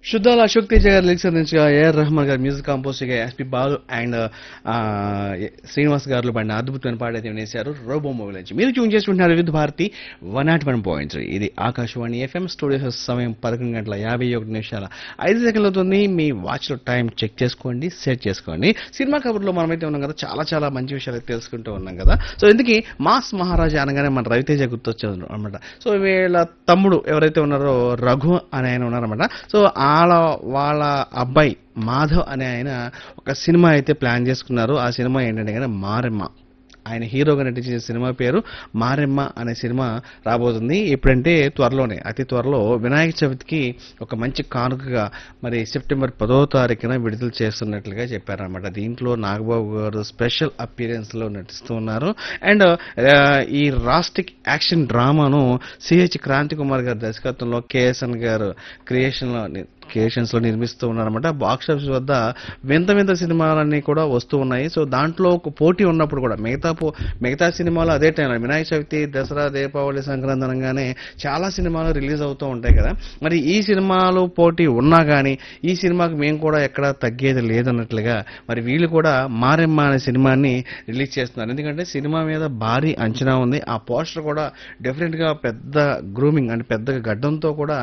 శుద్ధాల అశోక్ తేజ గారి లిరిక్స్ అందించగా ఏఆర్ రెహమాన్ గారి మ్యూజిక్ కాంపోజ్గా SP Balu and uh, Srinivas గారు పడిన అద్భుతమైన పాట అయితే వినేశారు రోబో మూవీ నుంచి మీరు ట్యూన్ చేసుకుంటున్నారు Vividh Bharati one not one point three ఇది ఆకాశవాణి ఎఫ్ఎం స్టూడియో సమయం పదకొండు గంటల యాభై ఒకటి నిమిషాల ఐదు సెకండ్లు అవుతుంది మీ వాచ్లో టైం చెక్ చేసుకోండి సెట్ చేసుకోండి సినిమా కబుర్లో మనమైతే ఉన్నాం కదా చాలా చాలా మంచి విషయాలు అయితే తెలుసుకుంటూ ఉన్నాం కదా సో ఇందుకే మాస్ మహారాజా అనగానే మన రవితేజ గుర్తొచ్చారు అనమాట సో వీళ్ళ తమ్ముడు ఎవరైతే ఉన్నారో రఘు అని ఆయన ఉన్నారన్నమాట సో వాళ్ళ వాళ్ళ అబ్బాయి మాధవ్ అనే ఆయన ఒక సినిమా అయితే ప్లాన్ చేసుకున్నారు ఆ సినిమా ఏంటంటే కానీ మారెమ్మ ఆయన హీరోగా నటించిన సినిమా పేరు మారెమ్మ అనే సినిమా రాబోతుంది ఎప్పుడంటే త్వరలోనే అతి త్వరలో వినాయక చవితికి ఒక మంచి కానుకగా మరి సెప్టెంబర్ పదో తారీఖున విడుదల చేస్తున్నట్లుగా చెప్పారనమాట దీంట్లో నాగబాబు గారు స్పెషల్ అపీరెన్స్ లో నటిస్తూ ఉన్నారు అండ్ ఈ రాస్టిక్ యాక్షన్ డ్రామాను సిహెచ్ క్రాంతి కుమార్ గారి దర్శకత్వంలో కేఎస్ఎన్ గారు క్రియేషన్ లో క్రియేషన్స్ లో నిర్మిస్తూ ఉన్నారన్నమాట బాక్స్ ఆఫీస్ వద్ద వింత వింత సినిమాలన్నీ కూడా వస్తూ ఉన్నాయి సో దాంట్లో ఒక పోటీ ఉన్నప్పుడు కూడా మిగతా పో- మిగతా సినిమాలు అదే టైంలో వినాయక చవితి దసరా దీపావళి సంక్రాంతి అనగానే చాలా సినిమాలు రిలీజ్ అవుతూ ఉంటాయి కదా మరి ఈ సినిమాలు పోటీ ఉన్నా కానీ ఈ సినిమాకి మేము కూడా ఎక్కడ తగ్గేది లేదన్నట్లుగా మరి వీళ్ళు కూడా మారెమ్మ అనే సినిమాని రిలీజ్ చేస్తున్నారు ఎందుకంటే సినిమా మీద భారీ అంచనా ఉంది ఆ పోస్టర్ కూడా డెఫినెట్ గా పెద్ద గ్రూమింగ్ అంటే పెద్ద గడ్డంతో కూడా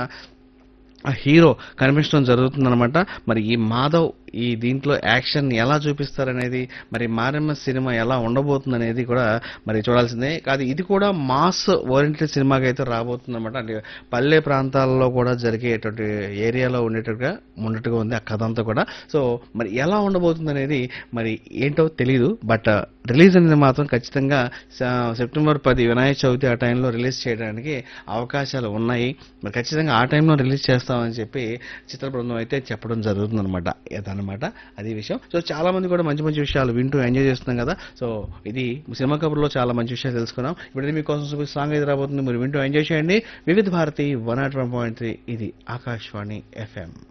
ఆ హీరో కనిపించడం జరుగుతుందన్నమాట మరి ఈ మాధవ్ ఈ దీంట్లో యాక్షన్ ఎలా చూపిస్తారనేది మరి మారెమ్మ సినిమా ఎలా ఉండబోతుంది అనేది కూడా మరి చూడాల్సిందే కాదు ఇది కూడా మాస్ ఓరియంటెడ్ సినిమాగా అయితే రాబోతుందన్నమాట అంటే పల్లె ప్రాంతాల్లో కూడా జరిగేటువంటి ఏరియాలో ఉండేటట్టుగా ఉన్నట్టుగా ఉంది ఆ కథ అంతా కూడా సో మరి ఎలా ఉండబోతుంది అనేది మరి ఏంటో తెలియదు బట్ రిలీజ్ అనేది మాత్రం ఖచ్చితంగా స- సెప్టెంబర్ పది వినాయక చవితి ఆ టైంలో రిలీజ్ చేయడానికి అవకాశాలు ఉన్నాయి మరి ఖచ్చితంగా ఆ టైంలో రిలీజ్ చేస్తామని చెప్పి చిత్ర బృందం అయితే చెప్పడం జరుగుతుంది అనమాట అదనమాట అది విషయం సో చాలా మంది కూడా మంచి మంచి విషయాలు వింటూ ఎంజాయ్ చేస్తున్నాం కదా సో ఇది సినిమా కబుర్లో చాలా మంచి విషయాలు తెలుసుకున్నాం ఇప్పుడు మీకోసం చూపి సాంగ్ అయితే రాబోతుంది మీరు వింటూ ఎంజాయ్ చేయండి Vividh Bharati one not one point three ఇది ఆకాశవాణి ఎఫ్ఎం